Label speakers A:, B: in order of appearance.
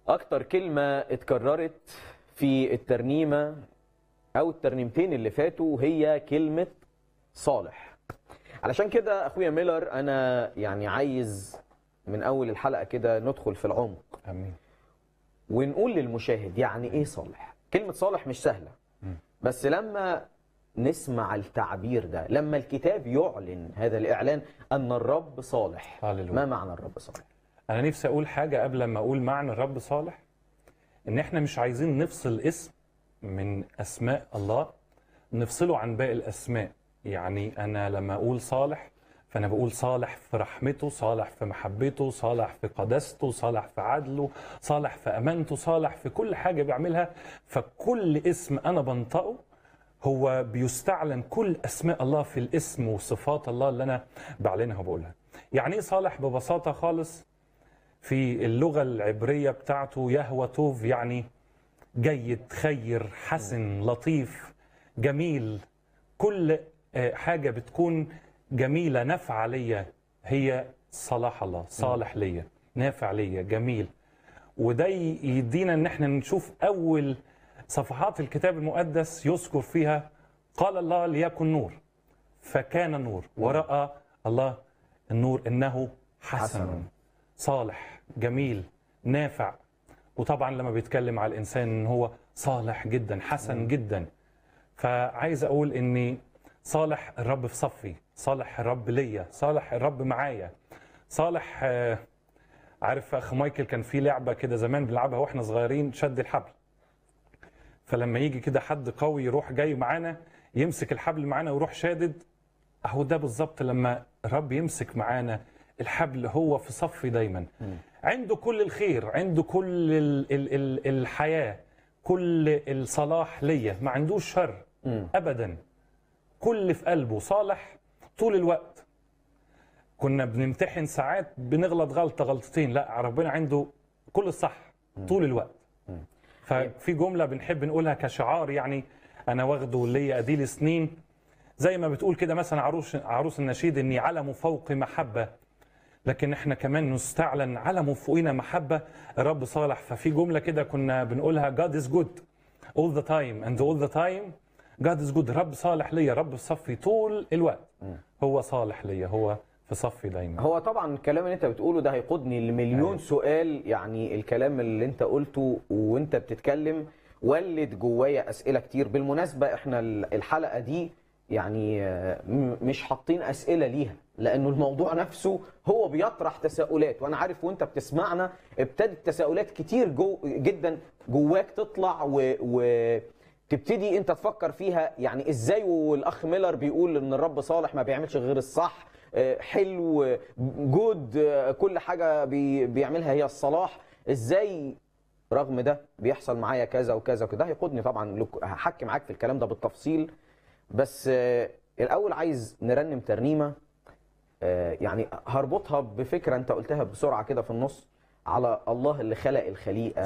A: اكتر كلمة اتكررت في الترنيمة او الترنيمتين اللي فاتوا هي كلمة صالح علشان كده اخويا ميلر انا يعني عايز من اول الحلقة كده ندخل في العمق
B: امين
A: ونقول للمشاهد يعني ايه صالح كلمة صالح مش سهلة بس لما نسمع التعبير ده لما الكتاب يعلن هذا الإعلان أن الرب صالح
B: هللويا.
A: ما معنى الرب صالح
B: انا نفسي اقول حاجه قبل ما اقول معنى الرب صالح ان احنا مش عايزين نفصل اسم من اسماء الله نفصله عن باقي الاسماء يعني انا لما اقول صالح فانا بقول صالح في رحمته صالح في محبته صالح في قداسته صالح في عدله صالح في امانته صالح في كل حاجه بيعملها فكل اسم انا بنطقه هو بيستعلن كل اسماء الله في الاسم وصفات الله اللي انا بعلنها وبقولها يعني ايه صالح ببساطه خالص في اللغة العبرية بتاعته يهوى توف يعني جيد خير حسن لطيف جميل كل آه، حاجة بتكون جميلة نافعة ليا هي صلاح الله صالح ليا نافع ليا جميل وده ي- يدينا ان احنا نشوف اول صفحات الكتاب المقدس يذكر فيها قال الله ليكن نور فكان نور ورأى الله النور انه حسن,
A: حسن.
B: حسن. صالح جميل نافع وطبعا لما بيتكلم على الانسان ان هو صالح جدا حسن جدا فعايز اقول اني صالح الرب في صفي صالح الرب ليا صالح الرب معايا صالح آه، عارف اخ مايكل كان في لعبه كده زمان بنلعبها واحنا صغيرين شد الحبل فلما يجي كده حد قوي يروح جاي معانا يمسك الحبل معانا ويروح شادد اهو ده بالظبط لما الرب يمسك معانا الحبل هو في صفي دايما عنده كل الخير عنده كل ال ال ال الحياة كل الصلاح ليا ما عندوش شر أبدا كل في قلبه صالح طول الوقت كنا بنمتحن ساعات بنغلط غلطة غلطتين لا ربنا عنده كل الصح طول الوقت ففي جملة بنحب نقولها كشعار يعني أنا واخده ليا أديل سنين زي ما بتقول كده مثلا عروس عروس النشيد اني علم فوق محبه لكن احنا كمان نستعلن علم فوقنا محبه الرب صالح ففي جمله كده كنا بنقولها God is good all the time and all the time God is good رب صالح ليا رب في صفي طول الوقت هو صالح ليا هو في صفي دايما
A: هو طبعا الكلام اللي انت بتقوله ده هيقودني لمليون
B: أيوة.
A: سؤال يعني الكلام اللي انت قلته وانت بتتكلم ولد جوايا اسئله كتير بالمناسبه احنا الحلقه دي يعني آه، م- مش حاطين اسئله ليها لانه الموضوع نفسه هو بيطرح تساؤلات وانا عارف وانت بتسمعنا ابتدت تساؤلات كتير جو جدا جواك تطلع و, و تبتدي انت تفكر فيها يعني ازاي والاخ ميلر بيقول ان الرب صالح ما بيعملش غير الصح آه، حلو آه، جود آه، كل حاجه بي بيعملها هي الصلاح ازاي رغم ده بيحصل معايا كذا وكذا وكده ده هيقودني طبعا لك- هحكي معاك في الكلام ده بالتفصيل بس آه، الاول عايز نرنم ترنيمه آه، يعني هربطها بفكره انت قلتها بسرعه كده في النص على الله اللي خلق الخليقه